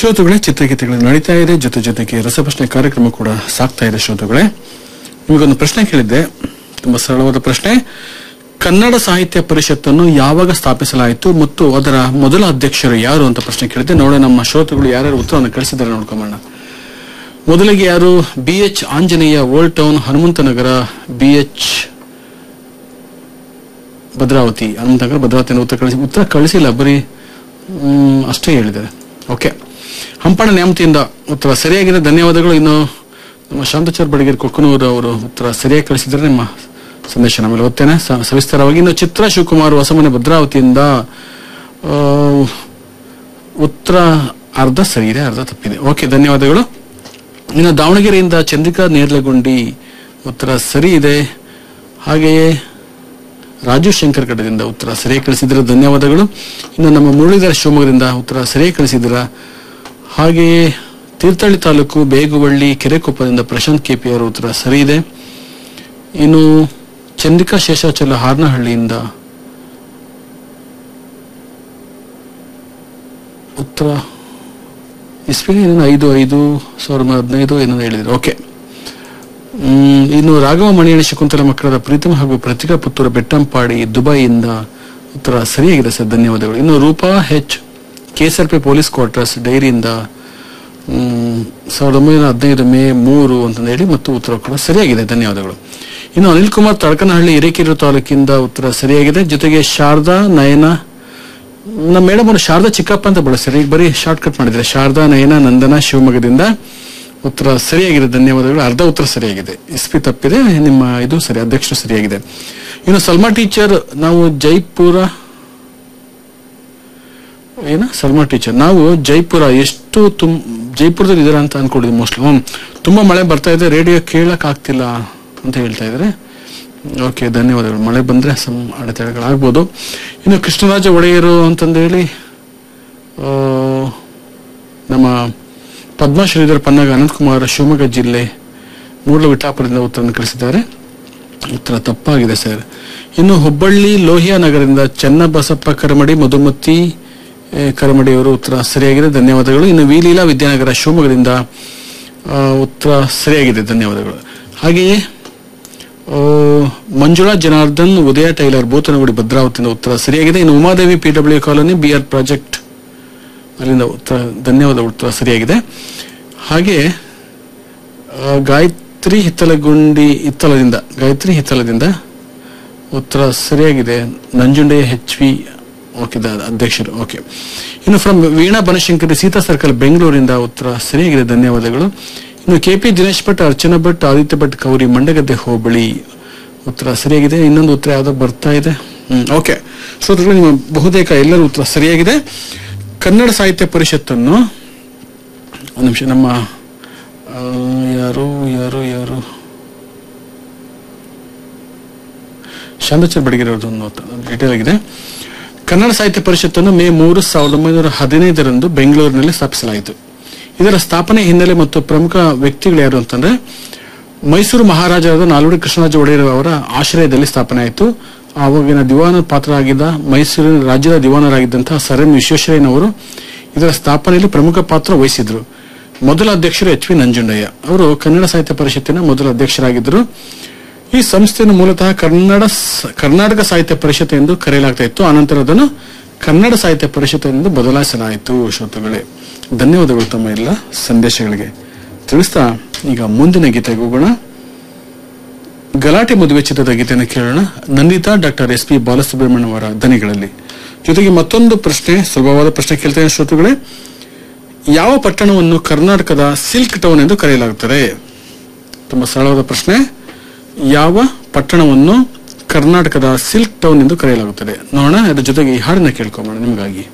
ಶ್ರೋತೃಗಳೇ ಚಿತ್ರಗೀತೆಗಳು ನಡೀತಾ ಇದೆ ಜೊತೆ ಜೊತೆಗೆ ರಸಪ್ರಶ್ನೆ ಕಾರ್ಯಕ್ರಮ ಕೂಡ ಸಾಗ್ತಾ ಇದೆ ಶ್ರೋತೃಗಳೇ ನಿಮಗೊಂದು ಪ್ರಶ್ನೆ ಕೇಳಿದ್ದೆ ತುಂಬಾ ಸರಳವಾದ ಪ್ರಶ್ನೆ ಕನ್ನಡ ಸಾಹಿತ್ಯ ಪರಿಷತ್ತನ್ನು ಯಾವಾಗ ಸ್ಥಾಪಿಸಲಾಯಿತು ಮತ್ತು ಅದರ ಮೊದಲ ಅಧ್ಯಕ್ಷರು ಯಾರು ಅಂತ ಪ್ರಶ್ನೆ ಕೇಳಿದ್ದೆ ನೋಡೋಣ ನಮ್ಮ ಶ್ರೋತೃಗಳು ಯಾರ್ಯಾರು ಉತ್ತರವನ್ನು ಕಳಿಸಿದ್ದಾರೆ ನೋಡ್ಕೊಂಬೋಣ ಮೊದಲಿಗೆ ಯಾರು B H Anjaneya old town Hanumanthanagara B H Bhadravathi Hanumanthanagara Bhadravathi ಉತ್ತರ ಕಳಿಸಿ ಉತ್ತರ ಕಳಿಸಿಲ್ಲ ಬರೀ ಮ್, ಅಷ್ಟೇ ಹೇಳಿದ್ದಾರೆ ಓಕೆ ಹಂಪಣ ನ್ಯಾಮತಿಯಿಂದ ಉತ್ತರ ಸರಿಯಾಗಿದೆ ಧನ್ಯವಾದಗಳು ಇನ್ನು ನಮ್ಮ ಶಾಂತಚರ್ ಬಡಗೇರಿ ಕೊಕ್ಕನೂರು ಅವರು ಉತ್ತರ ಸರಿಯಾಗಿ ಕಳಿಸಿದ್ರೆ ನಿಮ್ಮ ಸಂದೇಶ ನಮ್ಮಲ್ಲಿ ಓದ್ತೇನೆ ಸ- ಸವಿಸ್ತಾರವಾಗಿ ಇನ್ನು ಚಿತ್ರ ಶಿವಕುಮಾರ್ ಹೊಸಮನೆ ಭದ್ರಾವತಿಯಿಂದ ಆ, ಉತ್ತರ ಅರ್ಧ ಸರಿ ಇದೆ ಅರ್ಧ ತಪ್ಪಿದೆ ಓಕೆ ಧನ್ಯವಾದಗಳು ಇನ್ನು ದಾವಣಗೆರೆಯಿಂದ ಚಂದ್ರಿಕಾ ನೇರ್ಲಗುಂಡಿ ಉತ್ತರ ಸರಿ ಇದೆ ಹಾಗೆಯೇ ರಾಜು ಶಂಕರ್ ಕಡದಿಂದ ಉತ್ತರ ಸರಿಯಾಗಿ ಕಳಿಸಿದ್ರೆ ಧನ್ಯವಾದಗಳು ಇನ್ನು ನಮ್ಮ ಮುರಳೀಧರ ಶಿವಮೊಗ್ಗದಿಂದ ಉತ್ತರ ಸರಿಯಾಗಿ ಕಳಿಸಿದ್ರ ಹಾಗೆಯೇ ತೀರ್ಥಹಳ್ಳಿ ತಾಲೂಕು ಬೇಗುವಳ್ಳಿ ಕೆರೆಕೊಪ್ಪದಿಂದ ಪ್ರಶಾಂತ್ ಕೆಪಿ ಅವರ ಉತ್ತರ ಸರಿ ಇದೆ ಇನ್ನು ಚಂದ್ರಿಕಾ ಶೇಷಾಚಲ ಹಾರ್ನಹಳ್ಳಿಯಿಂದ ಉತ್ತರ ಇಸ್ವಿಗೆ ಏನೇನು ಐದು ಐದು ಸಾವಿರದ ಒಂಬೈನೂರ ಹದಿನೈದು ಏನೋ ಹೇಳಿದ್ರು ಓಕೆ ಹ್ಮ್, ಇನ್ನು ರಾಘವ ಮಣಿಯಣ ಶಕುಂತಲ ಮಕ್ಕಳದ ಪ್ರೀತಮ ಹಾಗೂ ಪ್ರತಿಕಾ ಪುತ್ತೂರ ಬೆಟ್ಟಂಪಾಡಿ ದುಬೈಯಿಂದ ಉತ್ತರ ಸರಿಯಾಗಿದೆ ಸರ್ ಧನ್ಯವಾದಗಳು ಇನ್ನು Roopa H KSRP police quarters ಡೈರಿಯಿಂದ ಹ್ಮ್, ಸಾವಿರದ ಒಂಬೈನೂರ ಹದಿನೈದು ಮೇ ಮೂರು ಅಂತ ಹೇಳಿ ಮತ್ತು ಉತ್ತರ ಕೂಡ ಸರಿಯಾಗಿದೆ ಧನ್ಯವಾದಗಳು ಇನ್ನು ಅನಿಲ್ ಕುಮಾರ್ ತಡಕನಹಳ್ಳಿ ಹಿರೇಕೆರೂರು ತಾಲೂಕಿಂದ ಉತ್ತರ ಸರಿಯಾಗಿದೆ ಜೊತೆಗೆ ಶಾರದಾ ನಯನ ನಮ್ಮ ಮೇಡಮ್ ಅವರು ಶಾರದಾ ಚಿಕ್ಕಪ್ಪ ಅಂತ ಬಳಸ್ತಾರೆ ಈಗ ಬರೀ ಶಾರ್ಟ್ ಕಟ್ ಮಾಡಿದ್ರೆ ಶಾರದಾ ನಯನ ನಂದನ ಶಿವಮೊಗ್ಗದಿಂದ ಉತ್ತರ ಸರಿಯಾಗಿದೆ ಧನ್ಯವಾದಗಳು ಅರ್ಧ ಉತ್ತರ ಸರಿಯಾಗಿದೆ ಇಸ್ಪಿ ತಪ್ಪಿದೆ ನಿಮ್ಮ ಇದು ಸರಿ ಅಧ್ಯಕ್ಷರು ಸರಿಯಾಗಿದೆ ಇನ್ನು ಸಲ್ಮಾ ಟೀಚರ್ ನಾವು ಜೈಪುರ ಏನ ಸಲ್ಮಾ ಟೀಚರ್ ನಾವು ಜೈಪುರ ಎಷ್ಟು ತುಂ ಜೈಪುರದಲ್ಲಿ ಇದಾರೆ ಅಂತ ಅನ್ಕೊಂಡಿದ್ವಿ ಮೋಸ್ಟ್ಲಿ ಹ್ಮ್ ತುಂಬಾ ಮಳೆ ಬರ್ತಾ ಇದೆ ರೇಡಿಯೋ ಕೇಳಕ್ ಆಗ್ತಿಲ್ಲ ಅಂತ ಹೇಳ್ತಾ ಇದ್ದಾರೆ ಓಕೆ ಧನ್ಯವಾದಗಳು ಮಳೆ ಬಂದ್ರೆ ಸಮ್ ಅಡೆತಡೆಗಳಾಗ್ಬೋದು ಇನ್ನು ಕೃಷ್ಣರಾಜ ಒಡೆಯರು ಅಂತಂದೇಳಿ ಆ, ನಮ್ಮ ಪದ್ಮ ಶ್ರೀಧರ್ ಪನ್ನಗ ಅನಂತಕುಮಾರ್ ಶಿವಮೊಗ್ಗ ಜಿಲ್ಲೆ ಮೂರ್ಲ ವಿಠಾಪುರದಿಂದ ಉತ್ತರವನ್ನು ಕಳಿಸಿದ್ದಾರೆ ಉತ್ತರ ತಪ್ಪಾಗಿದೆ ಸರ್ ಇನ್ನು ಹುಬ್ಬಳ್ಳಿ ಲೋಹಿಯಾ ನಗರದಿಂದ ಚನ್ನಬಸಪ್ಪ ಕರಮಡಿ ಮಧುಮತಿ ಏ, ಕರಮಡಿ ಅವರು ಉತ್ತರ ಸರಿಯಾಗಿದೆ ಧನ್ಯವಾದಗಳು ಇನ್ನು ವಿಲೀಲಾ ವಿದ್ಯಾನಗರ ಶಿವಮೊಗ್ಗದಿಂದ ಆ, ಉತ್ತರ ಸರಿಯಾಗಿದೆ ಧನ್ಯವಾದಗಳು ಹಾಗೆಯೇ ಆ, ಮಂಜುಳಾ ಜನಾರ್ದನ್ ಉದಯ ಟೈಲರ್ ಬೂತನಗುಡಿ ಭದ್ರಾವತಿಯಿಂದ ಉತ್ತರ ಸರಿಯಾಗಿದೆ ಇನ್ನು Umadevi P W colony B R project ಅಲ್ಲಿಂದ ಉತ್ತರ ಧನ್ಯವಾದ ಉತ್ತರ ಸರಿಯಾಗಿದೆ ಹಾಗೆ ಆ, ಗಾಯತ್ರಿ ಹಿತ್ತಲಗುಂಡಿ ಹಿತ್ತಲದಿಂದ ಗಾಯತ್ರಿ ಹಿತ್ತಲದಿಂದ ಉತ್ತರ ಸರಿಯಾಗಿದೆ ನಂಜುಂಡೆಯ ಹೆಚ್ ವಿ ಓಕೆ ದ- ಅಧ್ಯಕ್ಷರು ಓಕೆ ಇನ್ನು ಫ್ರಮ್ ವೀಣಾ ಬನಶಂಕರಿ ಸೀತಾ ಸರ್ಕಲ್ ಬೆಂಗಳೂರಿಂದ ಉತ್ತರ ಸರಿಯಾಗಿದೆ ಧನ್ಯವಾದಗಳು ಇನ್ನು ಕೆ ಪಿ ದಿನೇಶ್ ಭಟ್ ಅರ್ಚನಾ ಭಟ್ ಆದಿತ್ಯ ಭಟ್ ಕೌರಿ ಮಂಡಗದ್ದೆ ಹೋಬಳಿ ಉತ್ತರ ಸರಿಯಾಗಿದೆ ಇನ್ನೊಂದು ಉತ್ತರ ಯಾವ್ದೋ ಬರ್ತಾ ಇದೆ ಹ್ಮ್ ಓಕೆ ಶ್ರೋತೃಗಳು ನಿಮ್ಮ ಬಹುತೇಕ ಎಲ್ಲರೂ ಉತ್ತರ ಸರಿಯಾಗಿದೆ ಕನ್ನಡ ಸಾಹಿತ್ಯ ಪರಿಷತ್ತನ್ನು ಒಂದು ನಿಮಿಷ ನಮ್ಮ ಆ, ಯಾರು ಯಾರು ಯಾರು ಶಾಂತಚರ್ ಬಡಗಿರಿ ಅವ್ರದ್ದು ಒಂದು ಡೀಟೇಲ್ ಆಗಿದೆ ಕನ್ನಡ ಸಾಹಿತ್ಯ ಪರಿಷತ್ತನ್ನು ಮೇ ಮೂರು ಸಾವಿರದ ಒಂಬೈನೂರ ಹದಿನೈದರಂದು ಬೆಂಗಳೂರಿನಲ್ಲಿ ಸ್ಥಾಪಿಸಲಾಯಿತು ಇದರ ಸ್ಥಾಪನೆ ಹಿನ್ನೆಲೆ ಮತ್ತು ಪ್ರಮುಖ ವ್ಯಕ್ತಿಗಳು ಯಾರು ಅಂತಂದ್ರೆ ಮೈಸೂರು ಮಹಾರಾಜರಾದ ನಾಲ್ವಡಿ ಕೃಷ್ಣರಾಜ ಒಡೆಯರ್ ಅವರ ಆಶ್ರಯದಲ್ಲಿ ಸ್ಥಾಪನೆ ಆಯಿತು ಆವಾಗಿನ ದಿವಾನ ಪಾತ್ರ ಆಗಿದ್ದ ಮೈಸೂರಿನ ರಾಜ್ಯದ ದಿವಾನರಾಗಿದ್ದಂತಹ ಸರ್ ಎಂ ವಿಶ್ವೇಶ್ವರಯ್ಯನವರು ಇದರ ಸ್ಥಾಪನೆಯಲ್ಲಿ ಪ್ರಮುಖ ಪಾತ್ರ ವಹಿಸಿದ್ರು ಮೊದಲ ಅಧ್ಯಕ್ಷರು ಎಚ್ ವಿ ನಂಜುಂಡಯ್ಯ ಅವರು ಕನ್ನಡ ಸಾಹಿತ್ಯ ಪರಿಷತ್ತಿನ ಮೊದಲ ಅಧ್ಯಕ್ಷರಾಗಿದ್ದರು ಈ ಸಂಸ್ಥೆಯನ್ನು ಮೂಲತಃ ಕನ್ನಡ ಸ- ಕರ್ನಾಟಕ ಸಾಹಿತ್ಯ ಪರಿಷತ್ ಎಂದು ಕರೆಯಲಾಗ್ತಾ ಇತ್ತು ಆನಂತರ ಅದನ್ನು ಕನ್ನಡ ಸಾಹಿತ್ಯ ಪರಿಷತ್ ಎಂದು ಬದಲಾಯಿಸಲಾಯಿತು ಶ್ರೋತೃಗಳೇ ಧನ್ಯವಾದಗಳು ತಮ್ಮ ಎಲ್ಲ ಸಂದೇಶಗಳಿಗೆ ತಿಳಿಸ್ತಾ ಈಗ ಮುಂದಿನ ಗೀತೆಗೆ ಹೋಗೋಣ ಗಲಾಟೆ ಮದುವೆ ಚಿತ್ರದ ಗೀತೆಯನ್ನು ಕೇಳೋಣ Nandita doctor S P Balasubrahmanya ಅವರ ದನಿಗಳಲ್ಲಿ ಜೊತೆಗೆ ಮತ್ತೊಂದು ಪ್ರಶ್ನೆ ಸುಲಭವಾದ ಪ್ರಶ್ನೆ ಕೇಳ್ತೇನೆ ಶ್ರೋತೃಗಳೇ ಯಾವ ಪಟ್ಟಣವನ್ನು ಕರ್ನಾಟಕದ ಸಿಲ್ಕ್ ಟೌನ್ ಎಂದು ಕರೆಯಲಾಗುತ್ತದೆ ತುಂಬಾ ಸರಳವಾದ ಪ್ರಶ್ನೆ ಯಾವ ಪಟ್ಟಣವನ್ನು ಕರ್ನಾಟಕದ ಸಿಲ್ಕ್ ಟೌನ್ ಎಂದು ಕರೆಯಲಾಗುತ್ತದೆ ನೋಡೋಣ ಅದ್ರ ಜೊತೆಗೆ ಈ ಹಾಡನ್ನ ಕೇಳ್ಕೊಂಬೋಣ ನಿಮಗಾಗಿ